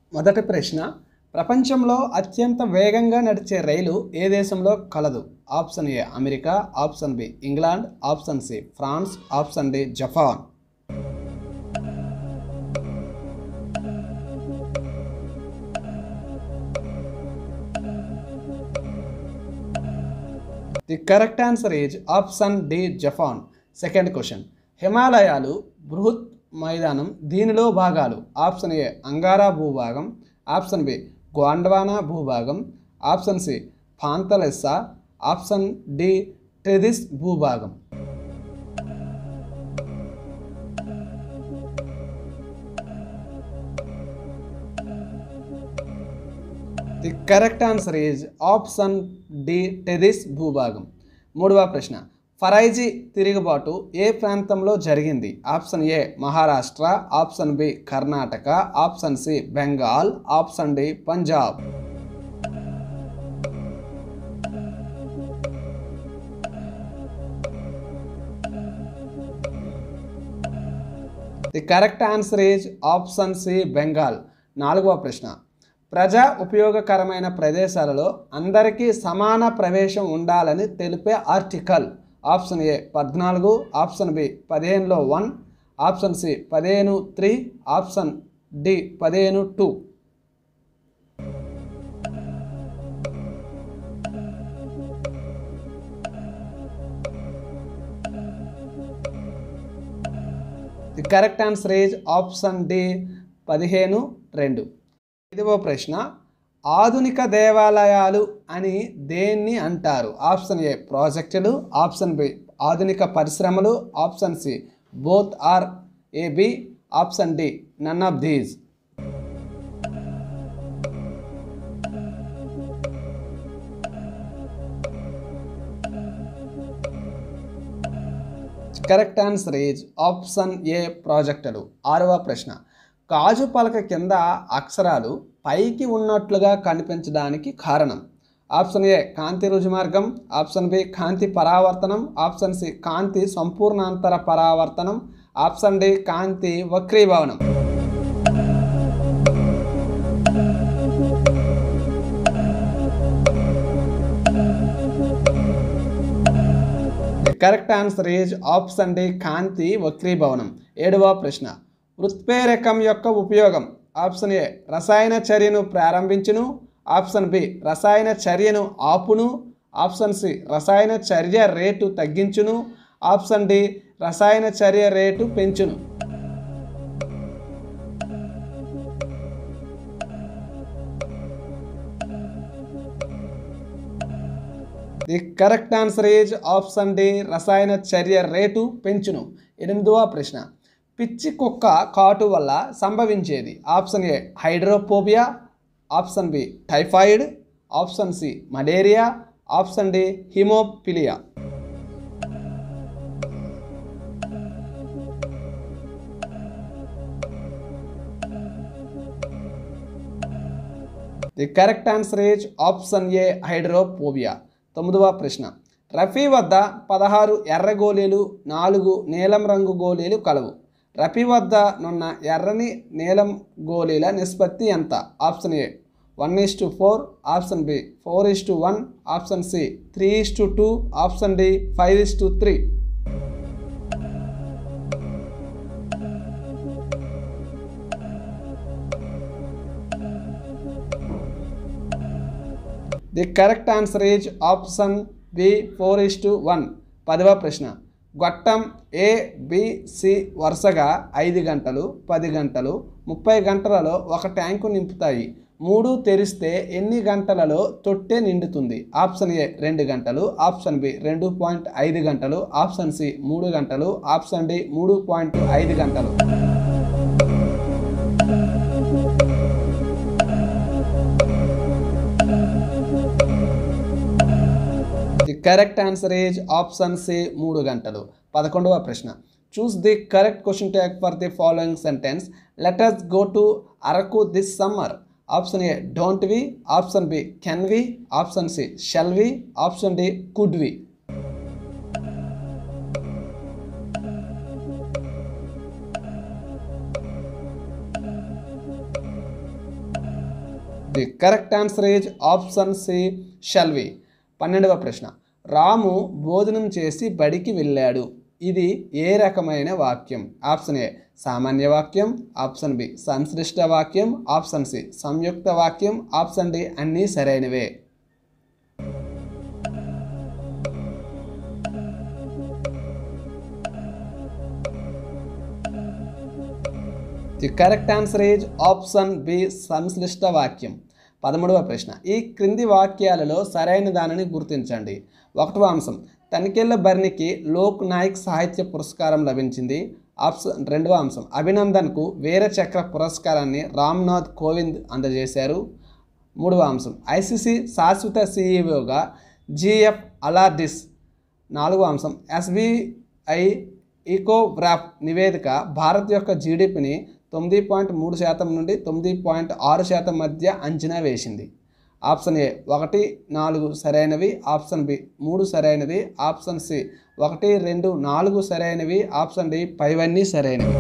మొదటి ప్రశ్న ప్రపంచంలో అత్యంత వేగంగా నడిచే రైలు ఏ దేశంలో కలదు option A America option B England option C France option D Japan the correct answer is option D Japan second question హిమాలయాలు బృహత్ మైదానం దీనిలో భాగాలు ఆప్షన్ ఏ అంగారా భూభాగం ఆప్షన్ బి గోండ్వానా భూభాగం option C Panthalassa option D Tethys భూభాగం the correct answer is option D Tethys భూభాగం మూడవ ప్రశ్న ఫరైజీ తిరుగుబాటు ఏ ప్రాంతంలో జరిగింది option A Maharashtra option B Karnataka option C Bengal option D Punjab the correct answer is option C Bengal నాలుగవ ప్రశ్న ప్రజా ఉపయోగకరమైన ప్రదేశాలలో అందరికీ సమాన ప్రవేశం ఉండాలని తెలిపే ఆర్టికల్ ఆప్షన్ ఏ పద్నాలుగు ఆప్షన్ బి పదిహేనులో వన్ ఆప్షన్ సి పదిహేను త్రీ ఆప్షన్ డి పదిహేను two the correct answer is option D పదిహేను రెండు ఐదవ ప్రశ్న ఆధునిక దేవాలయాలు అని దేన్ని అంటారు ఆప్షన్ ఏ ప్రాజెక్టులు ఆప్షన్ బి ఆధునిక పరిశ్రమలు option C both are A B option D none of these correct answer is option A ప్రాజెక్టులు ఆరవ ప్రశ్న గాజు పలక కింద అక్షరాలు పైకి ఉన్నట్లుగా కనిపించడానికి కారణం ఆప్షన్ ఏ కాంతి రుజుమార్గం ఆప్షన్ బి కాంతి పరావర్తనం ఆప్షన్ సి కాంతి సంపూర్ణాంతర పరావర్తనం ఆప్షన్ డి కాంతి వక్రీభవనం correct answer is option D కాంతి వక్రీభవనం ఏడవ ప్రశ్న వృత్ప్రేరకం యొక్క ఉపయోగం ఆప్షన్ ఏ రసాయన చర్యను ప్రారంభించును ఆప్షన్ బి రసాయన చర్యను ఆపును ఆప్షన్ సి రసాయన చర్య రేటు తగ్గించును ఆప్షన్ డి రసాయన చర్య రేటు పెంచును the correct answer is option D రసాయన చర్య రేటు పెంచును ఎనిమిదవ ప్రశ్న పిచ్చి కుక్క కాటు వల్ల సంభవించేది option A hydrophobia option B typhoid option C malaria option D haemophilia the correct answer is option A hydrophobia తొమ్మిదవ ప్రశ్న రఫీ వద్ద పదహారు ఎర్ర గోళీలు నాలుగు నీలం రంగు గోళీలు కలవు రఫీ వద్ద నున్న ఎర్రని నీలం గోళీల నిష్పత్తి ఎంత option A one is to four option B four is to one option C three is to two option D five is to three the correct answer is option B four is to one పదవ ప్రశ్న గొట్టం A B C వరుసగా ఐదు గంటలు పది గంటలు ముప్పై గంటలలో ఒక ట్యాంకు నింపుతాయి మూడు తెరిస్తే ఎన్ని గంటలలో తొట్టె నిండుతుంది ఆప్షన్ ఏ రెండు గంటలు ఆప్షన్ బి రెండు పాయింట్ ఐదు గంటలు ఆప్షన్ సి మూడు గంటలు ఆప్షన్ డి మూడు పాయింట్ ఐదు గంటలు the correct answer is option C మూడు గంటలు పదకొండవ ప్రశ్న choose the correct question tag for the following sentence let us go to Araku this summer option A don't we option B can we option C shall we option D could we the correct answer is option C shall we పన్నెండవ ప్రశ్న రాము భోజనం చేసి బడికి వెళ్ళాడు ఇది ఏ రకమైన వాక్యం option A సామాన్య వాక్యం ఆప్షన్ బి సంశ్లిష్ట వాక్యం ఆప్షన్ సి సంయుక్త వాక్యం ఆప్షన్ డి అన్నీ సరైనవే the correct answer is option B సంశ్లిష్ట వాక్యం పదమూడవ ప్రశ్న ఈ క్రింది వాక్యాలలో సరైన దానిని గుర్తించండి ఒకటవ అంశం తనికెళ్ళ బర్నికి లోక్ నాయక్ సాహిత్య పురస్కారం లభించింది ఆప్షన్ రెండవ అంశం అభినందన్కు వీర చక్ర పురస్కారాన్ని రామ్నాథ్ కోవింద్ అందజేశారు మూడవ అంశం ఐసీసీ శాశ్వత సీఈఓగా జిఎఫ్ అలార్డిస్ నాలుగో అంశం ఎస్బీఐ ఈకోగ్రాఫ్ నివేదిక భారత్ యొక్క జీడిపిని తొమ్మిది పాయింట్ మూడు శాతం నుండి తొమ్మిది పాయింట్ ఆరు శాతం మధ్య అంచనా వేసింది ఆప్షన్ ఏ ఒకటి నాలుగు సరైనవి ఆప్షన్ బి మూడు సరైనది ఆప్షన్ సి ఒకటి రెండు నాలుగు సరైనవి ఆప్షన్ డి పైవన్నీ సరైనవి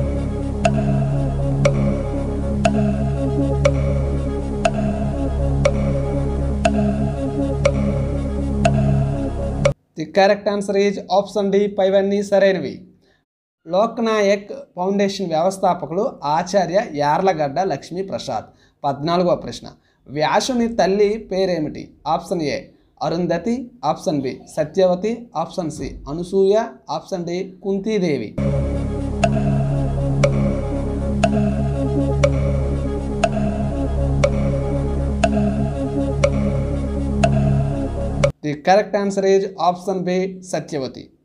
the correct answer is option D పైవన్నీ సరైనవి లోక్నాయక్ ఫౌండేషన్ వ్యవస్థాపకులు ఆచార్య యార్లగడ్డ లక్ష్మీ ప్రసాద్ పద్నాలుగవ ప్రశ్న వ్యాసుని తల్లి పేరేమిటి option A Arundhati option B Satyavati option C Anasuya option D Kuntidevi the correct answer is option B Satyavathi